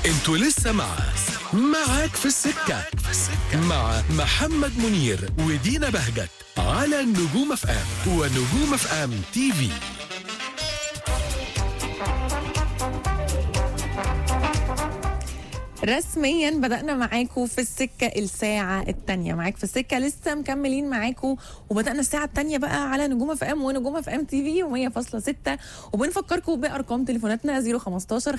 انتوا لسه مع معاك في السكة مع محمد منير ودينا بهجت على النجوم اف ام ونجوم اف ام تي في رسميا بدأنا معاكم في السكة الساعة التانية معاك في السكة لسه مكملين معاكم وبدأنا الساعة التانية بقى على نجوم اف ام ونجوم اف ام تي في 100.6 وبنفكركم بأرقام تليفوناتنا 015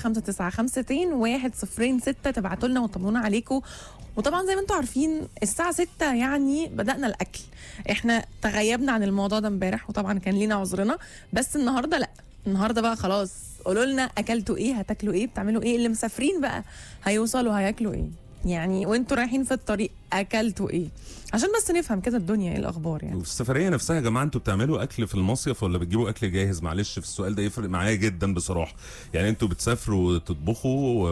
595 106 تبعتوا لنا وطمنونا عليكم وطبعا زي ما انتم عارفين الساعة 6 يعني بدأنا الأكل احنا تغيبنا عن الموضوع ده امبارح وطبعا كان لينا عذرنا بس النهارده لا النهارده بقى خلاص قولوا لنا اكلتوا ايه هتاكلوا ايه بتعملوا ايه اللي مسافرين بقى هيوصلوا هياكلوا ايه يعني وانتوا رايحين في الطريق اكلتوا ايه عشان بس نفهم كده الدنيا ايه الاخبار يعني وفي السفريه نفسها يا جماعه انتوا بتعملوا اكل في المصيف ولا بتجيبوا اكل جاهز معلش في السؤال ده يفرق معايا جدا بصراحه يعني انتوا بتسافروا وتطبخوا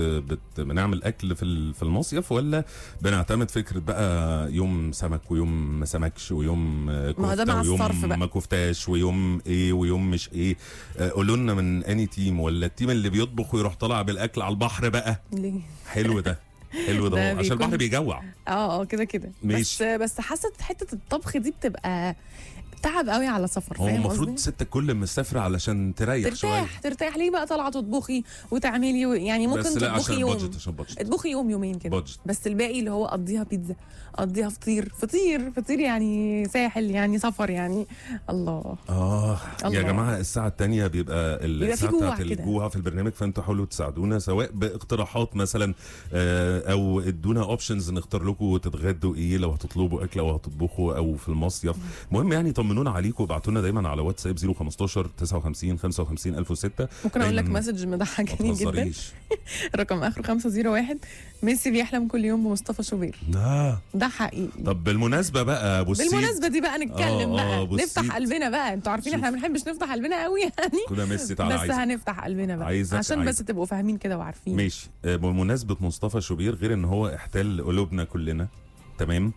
وبنعمل اكل في ال- في المصيف ولا بنعتمد فكره بقى يوم سمك ويوم ما سمكش ويوم آه، ما هو ده كفته مع الصرف ويوم بقى. ما كفتاش ويوم ايه ويوم مش ايه آه، قولوا لنا من اني تيم ولا التيم اللي بيطبخ ويروح طالع بالاكل على البحر بقى ليه حلو ده حلو ده ده عشان بيكون- البحر بيجوع اه اه كده كده بس ماشي. بس حاسه حته الطبخ دي بتبقى تعب قوي على سفر هو فاهم المفروض قصدي؟ ست كل مسافره علشان تريح شويه ترتاح ترتاح ليه بقى طالعه تطبخي وتعملي و- يعني ممكن بس لا عشان تطبخي يوم البادجت عشان البادجت اطبخي يوم يومين كده Budget. بس الباقي اللي هو قضيها بيتزا قضيها فطير فطير فطير يعني ساحل يعني سفر يعني الله اه الله. يا جماعه الساعه الثانيه بيبقى بيبقى في الساعه جوع بتاعت كده. الجوع في البرنامج فانتوا حاولوا تساعدونا سواء باقتراحات مثلا آه، او ادونا اوبشنز نختار لكم تتغدوا ايه لو هتطلبوا اكل او هتطبخوا او في المصيف المهم يعني طمنونا عليكم وابعتوا لنا دايما على واتساب 015 59 55 1006 ممكن اقول لك دايماً مسج ما مضحكني جدا تهزريش رقم اخره 501 ميسي بيحلم كل يوم بمصطفى شوبير لا ده حقيقي طب بالمناسبه بقى ابو السيد بالمناسبه دي بقى نتكلم آه، آه، بقى أبو نفتح السيد. قلبنا بقى انتوا عارفين احنا ما شوف. بنحبش نفتح قلبنا قوي يعني كده ميسي تعالى بس عايزك هنفتح قلبنا بقى عايزك- عشان بس عايزك. تبقوا فاهمين كده وعارفين ماشي آه، بمناسبة مصطفى شوبير غير ان هو احتل قلوبنا كلنا تمام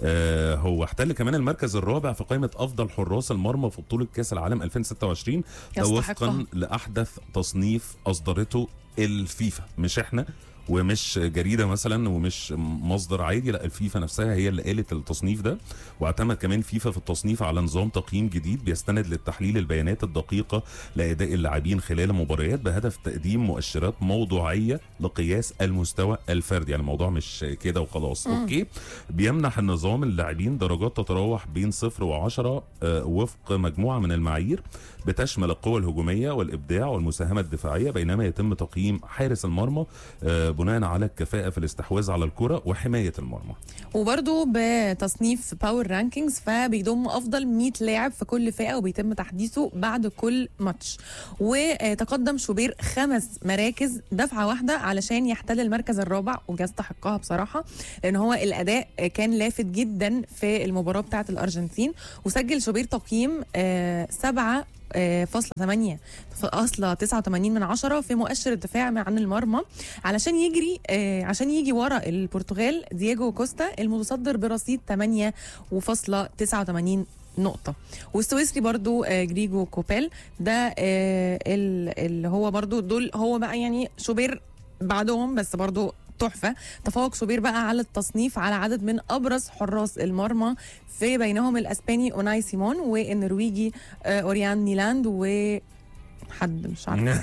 آه هو احتل كمان المركز الرابع في قائمة أفضل حراس المرمى في بطولة كأس العالم 2026 ده يستحقها. وفقا لأحدث تصنيف أصدرته الفيفا مش احنا ومش جريده مثلا ومش مصدر عادي لا الفيفا نفسها هي اللي قالت التصنيف ده واعتمد كمان فيفا في التصنيف على نظام تقييم جديد بيستند للتحليل البيانات الدقيقه لاداء اللاعبين خلال المباريات بهدف تقديم مؤشرات موضوعيه لقياس المستوى الفردي يعني الموضوع مش كده وخلاص اوكي بيمنح النظام اللاعبين درجات تتراوح بين صفر وعشرة آه، وفق مجموعه من المعايير بتشمل القوة الهجومية والإبداع والمساهمة الدفاعية بينما يتم تقييم حارس المرمى آه، بناء على الكفاءة في الاستحواذ على الكرة وحماية المرمى وبرده بتصنيف باور رانكينجز فبيضم افضل 100 لاعب في كل فئه وبيتم تحديثه بعد كل ماتش وتقدم شوبير خمس مراكز دفعه واحده علشان يحتل المركز الرابع ويستحقها بصراحه لان هو الاداء كان لافت جدا في المباراه بتاعه الارجنتين وسجل شوبير تقييم آه، سبعة آه، فاصلة 8 فاصلة 89 من عشرة في مؤشر الدفاع عن المرمى علشان يجري آه، عشان يجي ورا البرتغال دييجو كوستا المتصدر برصيد 8 وفاصلة 89 نقطة والسويسري برضو آه، جريجو كوبيل ده آه، ال- اللي هو برضو دول هو بقى يعني شوبير بعدهم بس برضو تحفة تفوق شوبير بقى على التصنيف على عدد من أبرز حراس المرمى في بينهم الأسباني أوناي سيمون والنرويجي آه، أوريان نيلاند و حد مش عارفه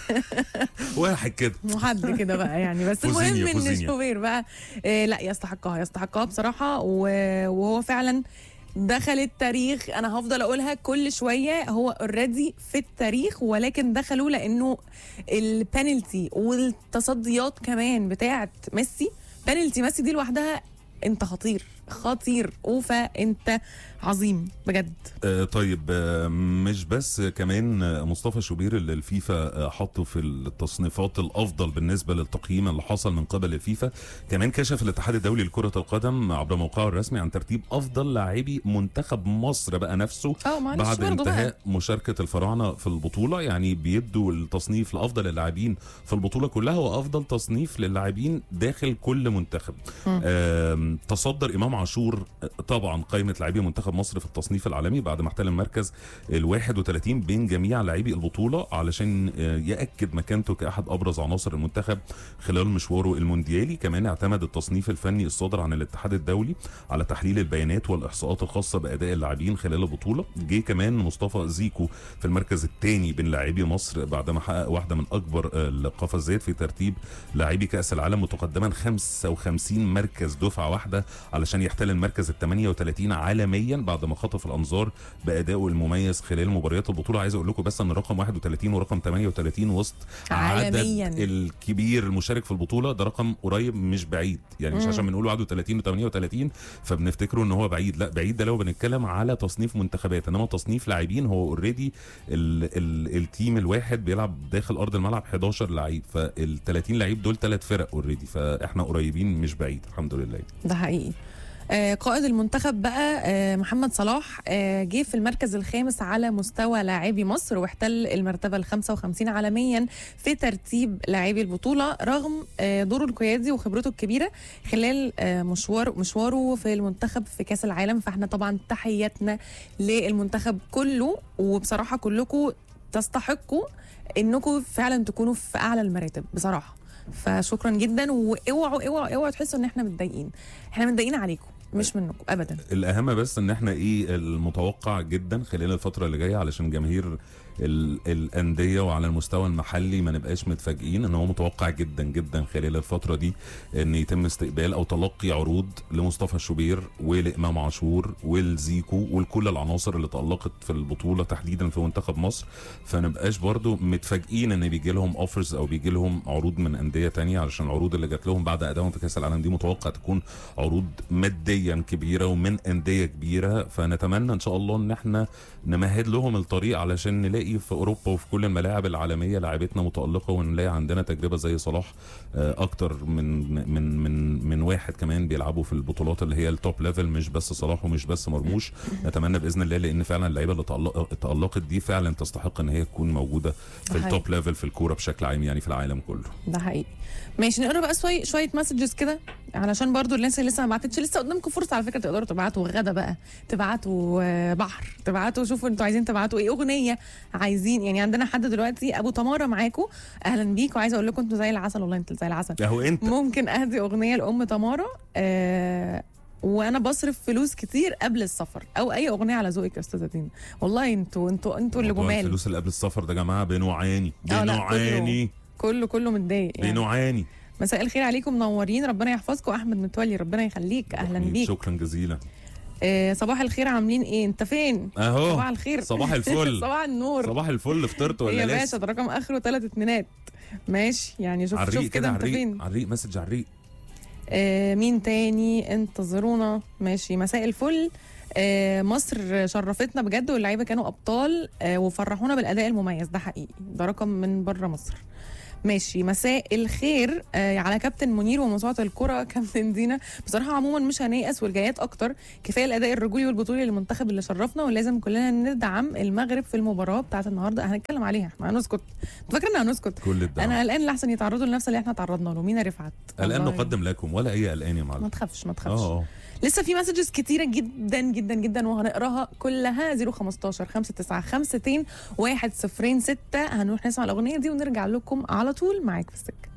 واحد كده حد كده بقى يعني بس فوزينيا- المهم ان فوزينيا. شوبير بقى آه لا يستحقها يستحقها بصراحه و- وهو فعلا دخل التاريخ انا هفضل اقولها كل شويه هو اوريدي في التاريخ ولكن دخلوا لانه البنالتي والتصديات كمان بتاعت ميسي بنالتي ميسي دي لوحدها انت خطير خطير اوفا انت عظيم بجد آه، طيب آه، مش بس كمان آه، مصطفى شوبير اللي الفيفا آه، حطه في التصنيفات الافضل بالنسبه للتقييم اللي حصل من قبل الفيفا كمان كشف الاتحاد الدولي لكره القدم عبر موقعه الرسمي عن ترتيب افضل لاعبي منتخب مصر بقى نفسه اه معلش بعد برضه بقى. انتهاء مشاركه الفراعنه في البطوله يعني بيدوا التصنيف لافضل اللاعبين في البطوله كلها وافضل تصنيف للاعبين داخل كل منتخب آم، تصدر امام عاشور طبعا قائمه لاعبي منتخب مصر في التصنيف العالمي بعد ما احتل المركز ال 31 بين جميع لاعبي البطوله علشان آه، ياكد مكانته كاحد ابرز عناصر المنتخب خلال مشواره المونديالي كمان اعتمد التصنيف الفني الصادر عن الاتحاد الدولي على تحليل البيانات والاحصاءات الخاصه باداء اللاعبين خلال البطوله جه كمان مصطفى زيكو في المركز الثاني بين لاعبي مصر بعدما حقق واحده من اكبر آه، القفزات في ترتيب لاعبي كاس العالم متقدما 55 مركز دفعه واحده علشان يحتل المركز ال 38 عالميا بعد ما خطف الانظار بادائه المميز خلال مباريات البطوله عايز اقول لكم بس ان رقم 31 ورقم 38 وسط عالمياً. عدد الكبير المشارك في البطوله ده رقم قريب مش بعيد يعني مش مم. عشان بنقول 31 و38 فبنفتكره ان هو بعيد لا بعيد ده لو بنتكلم على تصنيف منتخبات انما تصنيف لاعبين هو اوريدي ال ال التيم الواحد بيلعب داخل ارض الملعب 11 لعيب فال 30 لعيب دول ثلاث فرق اوريدي فاحنا قريبين مش بعيد الحمد لله ده حقيقي آه، قائد المنتخب بقى آه، محمد صلاح آه، جه في المركز الخامس على مستوى لاعبي مصر واحتل المرتبة ال 55 عالميا في ترتيب لاعبي البطولة رغم آه، دوره القيادي وخبرته الكبيرة خلال آه، مشوار مشواره في المنتخب في كأس العالم فاحنا طبعا تحياتنا للمنتخب كله وبصراحة كلكم تستحقوا انكم فعلا تكونوا في اعلى المراتب بصراحة فشكرا جدا واوعوا اوعوا اوعوا تحسوا ان احنا متضايقين احنا متضايقين عليكم مش منكم ابدا الاهم بس ان احنا ايه المتوقع جدا خلال الفتره اللي جايه علشان جماهير ال- الانديه وعلى المستوى المحلي ما نبقاش متفاجئين ان هو متوقع جدا جدا خلال الفتره دي ان يتم استقبال او تلقي عروض لمصطفى شوبير ولامام عاشور والزيكو ولكل العناصر اللي تالقت في البطوله تحديدا في منتخب مصر فنبقاش برضو متفاجئين ان بيجي لهم اوفرز او بيجي لهم عروض من انديه تانية علشان العروض اللي جات لهم بعد ادائهم في كاس العالم دي متوقع تكون عروض ماديا كبيره ومن انديه كبيره فنتمنى ان شاء الله ان احنا نمهد لهم الطريق علشان نلاقي في اوروبا وفي كل الملاعب العالميه لاعبتنا متالقه ونلاقي عندنا تجربه زي صلاح آه، اكتر من من من من واحد كمان بيلعبوا في البطولات اللي هي التوب ليفل مش بس صلاح ومش بس مرموش نتمنى باذن الله لان فعلا اللعيبه اللي تألق- تالقت دي فعلا تستحق ان هي تكون موجوده في حقيقي. التوب ليفل في الكوره بشكل عام يعني في العالم كله ده حقيقي ماشي نقرا بقى شويه شويه مسجز كده علشان برضو الناس اللي لسه ما بعتتش لسه قدامكم فرصه على فكره تقدروا تبعتوا غدا بقى تبعتوا آه، بحر تبعتوا شوفوا انتوا عايزين تبعتوا ايه اغنيه عايزين يعني عندنا حد دلوقتي ابو تماره معاكم اهلا بيك وعايزه اقول لكم انتوا زي العسل والله انتوا زي العسل اهو انت ممكن اهدي اغنيه لام تماره آه وانا بصرف فلوس كتير قبل السفر او اي اغنيه على ذوقك يا استاذه دينا والله انتوا انتوا انتوا اللي موضوع جمال الفلوس اللي قبل السفر ده يا جماعه بنعاني آه، لا، بنعاني كله كله متضايق يعني. بنعاني مساء الخير عليكم منورين ربنا يحفظكم احمد متولي ربنا يخليك اهلا بيك شكرا جزيلا آه صباح الخير عاملين ايه انت فين اهو صباح الخير صباح الفل صباح النور صباح الفل فطرت إيه ولا يا باشا لسه ده رقم اخره ثلاث اتنينات ماشي يعني شوف عريق شوف كده كده انت عريق فين عريق مسج عريق آه مين تاني انتظرونا ماشي مساء الفل آه مصر شرفتنا بجد واللعيبه كانوا ابطال آه وفرحونا بالاداء المميز ده حقيقي ده رقم من بره مصر ماشي مساء الخير آه على كابتن منير وموسوعه الكره كابتن دينا بصراحه عموما مش هنيأس والجايات اكتر كفايه الاداء الرجولي والبطولي للمنتخب اللي شرفنا ولازم كلنا ندعم المغرب في المباراه بتاعت النهارده هنتكلم عليها احنا هنسكت فاكره ان هنسكت كل الدعم انا قلقان لحسن يتعرضوا لنفس اللي احنا تعرضنا له مينا رفعت الان والله. نقدم لكم ولا اي قلقان يا ما معلم تخافش ما تخافش اه اه لسه في مسجز كتيره جدا جدا جدا وهنقراها كلها 015 59 52 106 هنروح نسمع الاغنيه دي ونرجع لكم على طول معاك في السكه